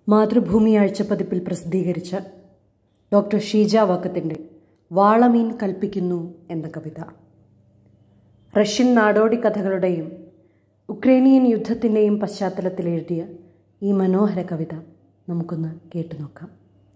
മാതൃഭൂമി ആഴ്ചപ്പതിപ്പിൽ പ്രസിദ്ധീകരിച്ച ഡോക്ടർ ഷീജ വാക്കത്തിൻ്റെ വാളമീൻ കൽപ്പിക്കുന്നു എന്ന കവിത റഷ്യൻ നാടോടി കഥകളുടെയും ഉക്രൈനിയൻ യുദ്ധത്തിൻ്റെയും പശ്ചാത്തലത്തിൽ എഴുതിയ ഈ മനോഹര കവിത നമുക്കൊന്ന് കേട്ടുനോക്കാം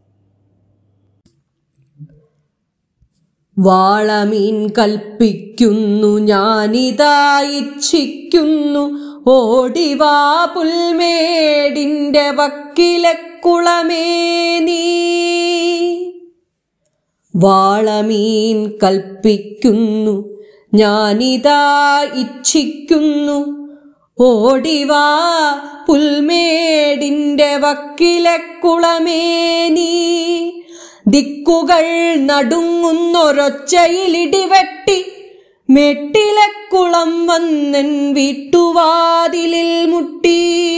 വാളമീൻ കൽപ്പിക്കുന്നു ഞാനിതാ ഇച്ഛിക്കുന്നു ഓടിവാ പുൽമേടിന്റെ വക്കിലെ കുളമേ നീ വാളമീൻ കൽപ്പിക്കുന്നു ഞാനിതാ ഇച്ഛിക്കുന്നു ഓടിവാ പുൽമേടിന്റെ വക്കിലെ കുളമേ നീ ദിക്കുകൾ നടുങ്ങുന്നൊരൊച്ചയിലിടിവെട്ടി മെട്ടിലെ കുളം വന്നൻ വീട്ടുവാതിലിൽ മുട്ടി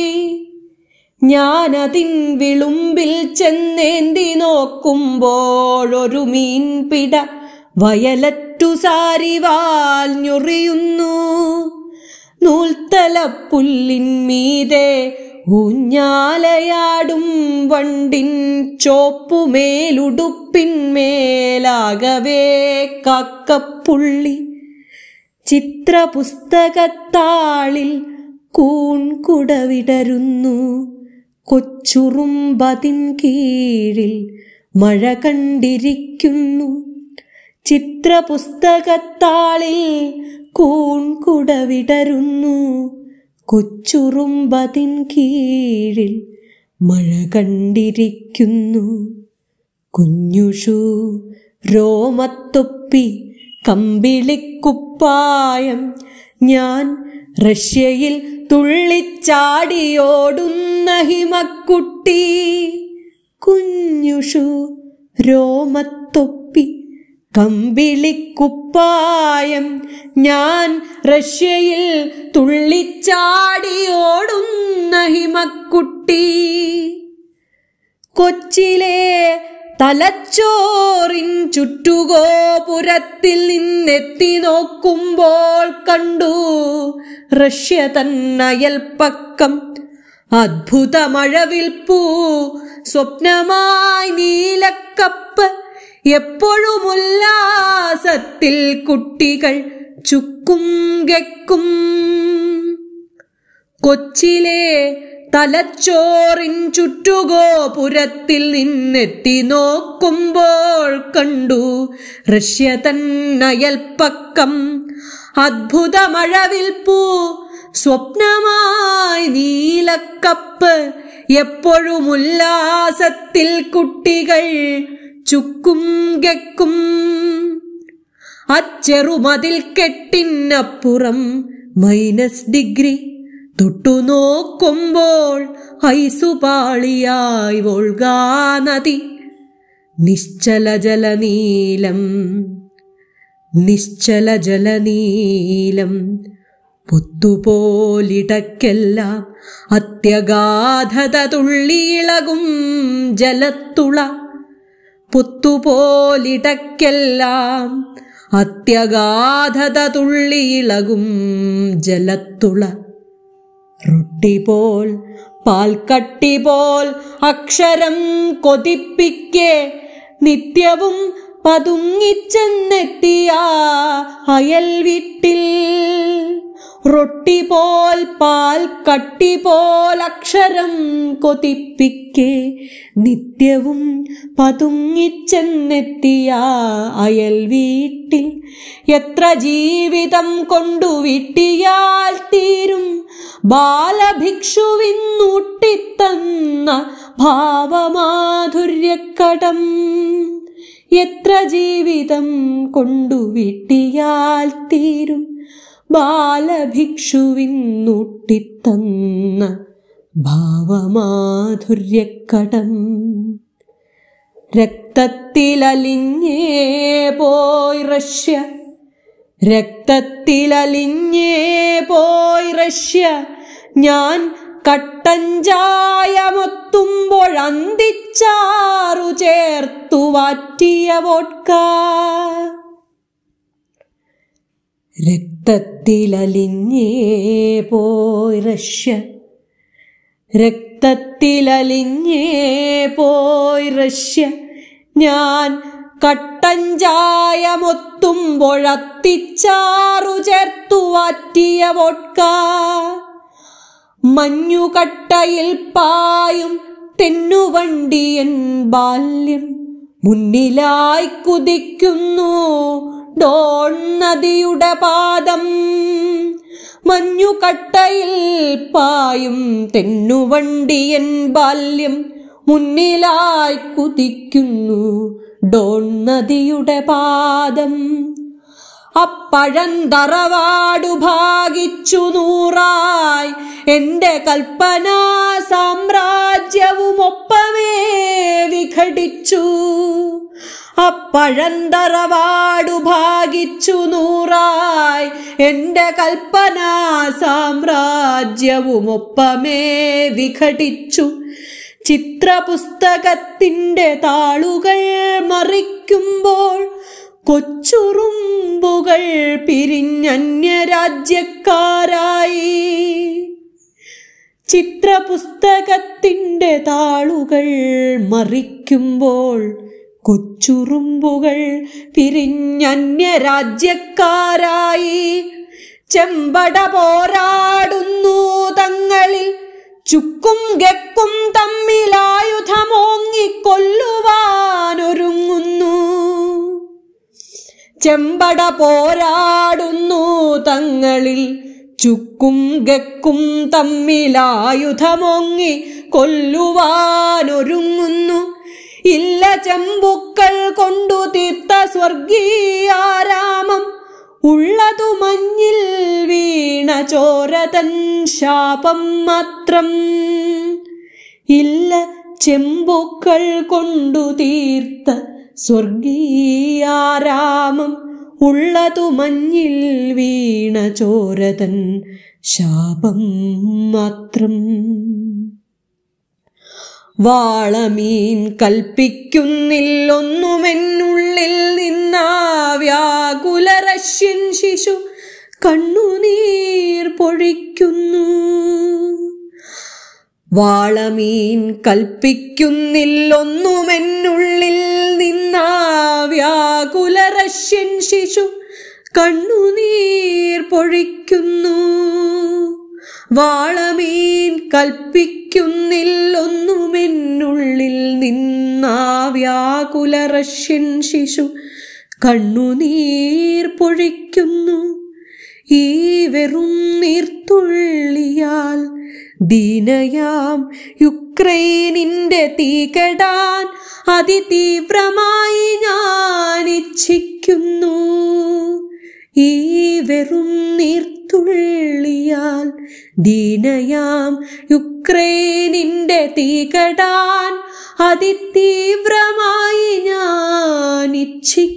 ഞാനതിൻ വിളുമ്പിൽ ചെന്നേന്തി നോക്കുമ്പോഴൊരു മീൻപിട വയലറ്റു സാരിവാൽ ഞൊറിയുന്നു നൂൽത്തലപ്പുല്ലിന്മീതെ ഊഞ്ഞാലയാടും വണ്ടിൻ ചോപ്പുമേലുടുപ്പിന്മേലാകവേ കാക്കപ്പുള്ളി ചിത്രപുസ്തകത്താളിൽ കൂൺകുടവിടരുന്നു കൊച്ചുറുമ്പതിൻ കീഴിൽ മഴ കണ്ടിരിക്കുന്നു ചിത്രപുസ്തകത്താളിൽ കൂൺകുടവിടരുന്നു കൊച്ചുറുമ്പതിൻ കീഴിൽ മഴ കണ്ടിരിക്കുന്നു കുഞ്ഞുഷു രോമത്തൊപ്പി കമ്പിളിക്കുപ്പായം ഞാൻ റഷ്യയിൽ തുള്ളിച്ചാടിയോടുന്ന ഹിമക്കുട്ടി കുഞ്ഞുഷു രോമത്തൊപ്പി കമ്പിളിക്കുപ്പായം ഞാൻ റഷ്യയിൽ തുള്ളിച്ചാടിയോടുന്ന ഹിമക്കുട്ടി കൊച്ചിലെ തലച്ചോറിൻ ചുറ്റുഗോപുരത്തിൽ നിന്നെത്തി നോക്കുമ്പോൾ കണ്ടു റഷ്യ തന്നയൽപ്പക്കം അദ്ഭുത മഴവിൽപ്പൂ സ്വപ്നമായി നീലക്കപ്പ് എപ്പോഴും ഉല്ലാസത്തിൽ കുട്ടികൾ ചുക്കും ഗെക്കും കൊച്ചിലെ തലച്ചോറിൻ ചുറ്റുഗോപുരത്തിൽ നിന്നെത്തി നോക്കുമ്പോൾ കണ്ടു റഷ്യ തന്നയൽപ്പക്കം അദ്ഭുത മഴവിൽപ്പൂ സ്വപ്നമായി നീലക്കപ്പ് എപ്പോഴും ഉല്ലാസത്തിൽ കുട്ടികൾ ചുക്കും ഗെക്കും അച്ചെറുമതിൽ കെട്ടിനപ്പുറം മൈനസ് ഡിഗ്രി തൊട്ടു നോക്കുമ്പോൾ ഐസുപാളിയായി വോൾഗാ നദി നിശ്ചല ജലനീലം നിശ്ചല ജലനീലം പൊത്തുപോലിടക്കെല്ലാം അത്യഗാധത തുള്ളിയിളകും ജലത്തുള പൊത്തുപോലിടക്കെല്ലാം അത്യഗാധത തുള്ളിയിളകും ജലത്തുള റൊട്ടി പോൽ പാൽക്കട്ടി പോൽ അക്ഷരം കൊതിപ്പിക്കെ നിത്യവും പതുങ്ങിച്ചെന്നെത്തിയ അയൽ വീട്ടിൽ റൊട്ടി പോൽ പാൽ കട്ടി പോൽ അക്ഷരം കൊതിപ്പിക്കെ നിത്യവും പതുങ്ങിച്ചെന്നെത്തിയ അയൽ വീട്ടിൽ എത്ര ജീവിതം കൊണ്ടു വിട്ടിയാൽ തീരും ബാലഭിക്ഷുവിന്നൂട്ടിത്തന്ന ഭാവമാധുര്യക്കടം എത്ര ജീവിതം കൊണ്ടു വിട്ടിയാൽ തീരും ബാലഭിക്ഷുവിന്നൂട്ടിത്തന്ന ഭാവമാധുര്യക്കടം രക്തത്തിലലിഞ്ഞേ പോയി റഷ്യ രക്തത്തിലലിഞ്ഞേ പോയി റഷ്യ ഞാൻ കട്ടഞ്ചായമൊത്തുമ്പോഴന്തിച്ചാറു ചേർത്തു വാറ്റിയ വോട്ക രക്തത്തിലലിഞ്ഞേ പോയി റഷ്യ രക്തത്തിലലിഞ്ഞേ പോയി റഷ്യ ഞാൻ കട്ടഞ്ചായമൊത്തുമ്പൊഴത്തിച്ചാറു ചേർത്തു വാറ്റിയ വോട്ക മഞ്ഞുകട്ടയിൽ പായും തെന്നുവണ്ടിയൻ ബാല്യം മുന്നിലായി കുതിക്കുന്നു ഡോൺ നദിയുടെ പാദം മഞ്ഞുകട്ടയിൽ പായും തെന്നുവണ്ടിയൻ ബാല്യം മുന്നിലായി കുതിക്കുന്നു ഡോൺ നദിയുടെ പാദം അപ്പഴന്തറവാടു ഭാഗിച്ചു നൂറായി എന്റെ കൽപ്പനാ സാമ്രാജ്യവും ഒപ്പമേ വിഘടിച്ചു അപ്പഴന്തറവാടു ഭാഗിച്ചു നൂറായി എന്റെ കൽപ്പനാ സാമ്രാജ്യവും ഒപ്പമേ വിഘടിച്ചു ചിത്രപുസ്തകത്തിന്റെ താളുകൾ മറിക്കുമ്പോൾ കൊച്ചുറുമ്പുകൾ പിരിഞ്ഞന്യരാജ്യക്കാരായി ചിത്രപുസ്തകത്തിന്റെ താളുകൾ മറിക്കുമ്പോൾ കൊച്ചുറുമ്പുകൾ പിരിഞ്ഞന്യരാജ്യക്കാരായി ചെമ്പട പോരാടുന്നു തങ്ങളിൽ ചുക്കും ഗക്കും തമ്മിലായുധമോങ്ങിക്കൊല്ലുവാനൊരുങ്ങുന്നു ചെമ്പട പോരാടുന്നു തങ്ങളിൽ ചുക്കും ഗക്കും തമ്മിലായുധമോങ്ങി കൊല്ലുവാനൊരുങ്ങുന്നു ഇല്ല ചെമ്പുക്കൾ കൊണ്ടു തീർത്ത സ്വർഗീയാരാമം ഉള്ളതു മഞ്ഞിൽ വീണ ചോരതൻ ശാപം മാത്രം ഇല്ല ചെമ്പുക്കൾ കൊണ്ടു തീർത്ത സ്വർഗീയാരാമം ഉള്ളതു മഞ്ഞിൽ വീണ ചോരതൻ ശാപം മാത്രം വാളമീൻ കൽപ്പിക്കുന്നില്ലൊന്നുമെന്നുള്ളിൽ നിന്നാ വ്യാകുല റഷ്യൻ ശിശു കണ്ണുനീർ പൊഴിക്കുന്നു വാളമീൻ കൽപ്പിക്കുന്നില്ലൊന്നുമെന്നുള്ളിൽ നിന്നാ വ്യാകുല റഷ്യൻ ശിശു കണ്ണുനീർ പൊഴിക്കുന്നു വാളമീൻ കൽപ്പിക്കുന്നില്ലൊന്നുമെന്നുള്ളിൽ നിന്നാ വ്യാകുല റഷ്യൻ ശിശു കണ്ണുനീർ പൊഴിക്കുന്നു ഈ വെറും നീർത്തുള്ളിയാൽ ദീനയാം യുക്രൈനിന്റെ തീകടാൻ അതിതീവ്രമായി ഞാൻ ഇച്ഛിക്കുന്നു ഈ വെറും നീർത്തുള്ളിയാൽ ദീനയാം യുക്രൈനിന്റെ തീകടാൻ അതിതീവ്രമായി ഞാൻ ഇച്ഛിക്കുന്നു